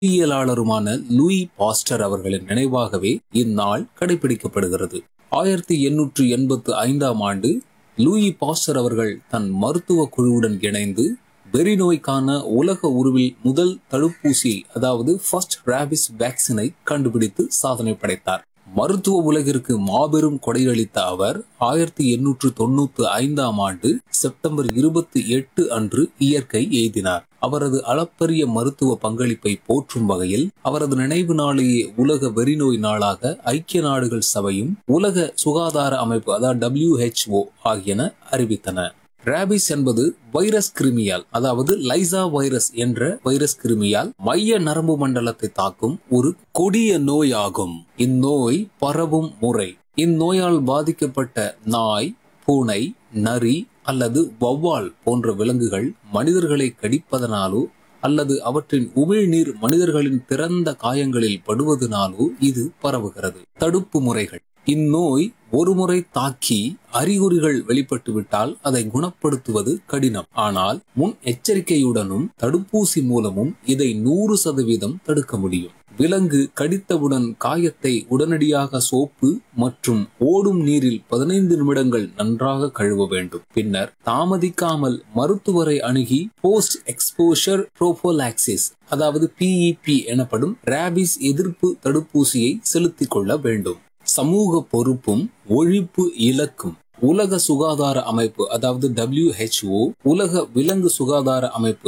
பொறியியலாளருமான Louis Pasteur அவர்களின் நினைவாகவே இந்நாள் கடைபிடிக்கப்படுகிறது ஆயிரத்தி எண்ணூற்று எண்பத்து ஐந்தாம் ஆண்டு லூயி பாஸ்டர் அவர்கள் தன் மருத்துவ குழுவுடன் இணைந்து வெறி நோய்க்கான உலக உருவில் முதல் தடுப்பூசி அதாவது ஃபர்ஸ்ட் ராபிஸ் வேக்சினை கண்டுபிடித்து சாதனை படைத்தார் மருத்துவ உலகிற்கு மாபெரும் கொடையளித்த அவர் ஆயிரத்தி எண்ணூற்று தொண்ணூத்தி ஐந்தாம் ஆண்டு செப்டம்பர் இருபத்தி எட்டு அன்று இயற்கை எய்தினார் அவரது அளப்பரிய மருத்துவ பங்களிப்பை போற்றும் வகையில் அவரது நினைவு நாளையே உலக வெறிநோய் நாளாக ஐக்கிய நாடுகள் சபையும் உலக சுகாதார அமைப்பு அதாவது டபிள்யூஹெச்ஓ ஆகியன அறிவித்தன ராபிஸ் என்பது வைரஸ் கிருமியால் அதாவது லைசா வைரஸ் என்ற வைரஸ் கிருமியால் மைய நரம்பு மண்டலத்தை தாக்கும் ஒரு கொடிய நோய் ஆகும் இந்நோய் பரவும் முறை இந்நோயால் பாதிக்கப்பட்ட நாய் பூனை நரி அல்லது வௌவால் போன்ற விலங்குகள் மனிதர்களை கடிப்பதனாலோ அல்லது அவற்றின் உமிழ்நீர் மனிதர்களின் திறந்த காயங்களில் படுவதனாலோ இது பரவுகிறது தடுப்பு முறைகள் இந்நோய் ஒருமுறை தாக்கி அறிகுறிகள் வெளிப்பட்டுவிட்டால் அதை குணப்படுத்துவது கடினம் ஆனால் முன் எச்சரிக்கையுடனும் தடுப்பூசி மூலமும் இதை நூறு சதவீதம் தடுக்க முடியும் விலங்கு கடித்தவுடன் காயத்தை உடனடியாக சோப்பு மற்றும் ஓடும் நீரில் பதினைந்து நிமிடங்கள் நன்றாக கழுவ வேண்டும் பின்னர் தாமதிக்காமல் மருத்துவரை அணுகி போஸ்ட் எக்ஸ்போஷர் ப்ரோபோலாக்சிஸ் அதாவது பிஇபி எனப்படும் ராபிஸ் எதிர்ப்பு தடுப்பூசியை செலுத்திக் கொள்ள வேண்டும் சமூக பொறுப்பும் ஒழிப்பு இலக்கும் உலக சுகாதார அமைப்பு அதாவது WHO உலக விலங்கு சுகாதார அமைப்பு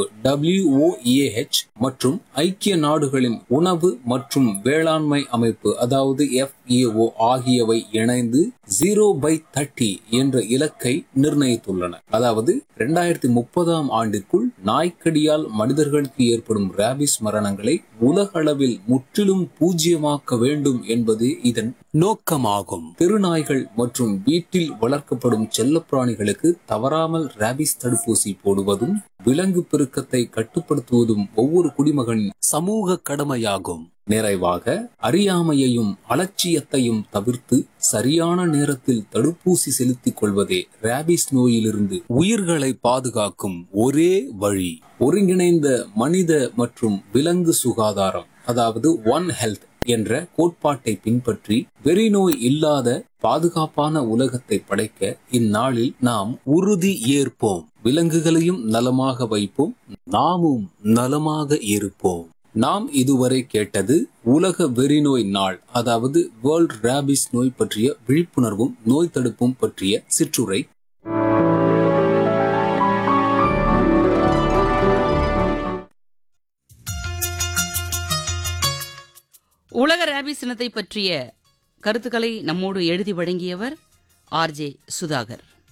WOAH மற்றும் ஐக்கிய நாடுகளின் உணவு மற்றும் வேளாண்மை அமைப்பு அதாவது FAO ஆகியவை இணைந்து ஜீரோ பை தேர்ட்டி என்ற இலக்கை நிர்ணயித்துள்ளன அதாவது இரண்டாயிரத்தி முப்பதாம் ஆண்டிற்குள் நாய்க்கடியால் மனிதர்களுக்கு ஏற்படும் ராபிஸ் மரணங்களை உலக அளவில் முற்றிலும் பூஜ்ஜியமாக்க வேண்டும் என்பது இதன் நோக்கமாகும் தெருநாய்கள் மற்றும் வீட்டில் வளர்க்கப்படும் செல்லப்பிராணிகளுக்கு தவறாமல் ராபிஸ் தடுப்பூசி போடுவதும் விலங்கு பெருக்கத்தை கட்டுப்படுத்துவதும் ஒவ்வொரு குடிமகனின் சமூக கடமையாகும் நிறைவாக அறியாமையையும் அலட்சியத்தையும் தவிர்த்து சரியான நேரத்தில் தடுப்பூசி செலுத்திக் கொள்வதே ராபிஸ் நோயிலிருந்து உயிர்களை பாதுகாக்கும் ஒரே வழி ஒருங்கிணைந்த மனித மற்றும் விலங்கு சுகாதாரம் அதாவது ஒன் ஹெல்த் என்ற கோட்பாட்டை பின்பற்றி வெறிநோய் இல்லாத பாதுகாப்பான உலகத்தை படைக்க இந்நாளில் நாம் உறுதி ஏற்போம் விலங்குகளையும் நலமாக வைப்போம் நாமும் நலமாக இருப்போம் நாம் இதுவரை கேட்டது உலக வெறிநோய் நாள் அதாவது வேர்ல்ட் ராபிஸ் நோய் பற்றிய விழிப்புணர்வும் நோய் தடுப்பும் பற்றிய சிற்றுரை உலக ரேபிஸ் இனத்தை பற்றிய கருத்துக்களை நம்மோடு எழுதி வழங்கியவர் ஆர்ஜே சுதாகர்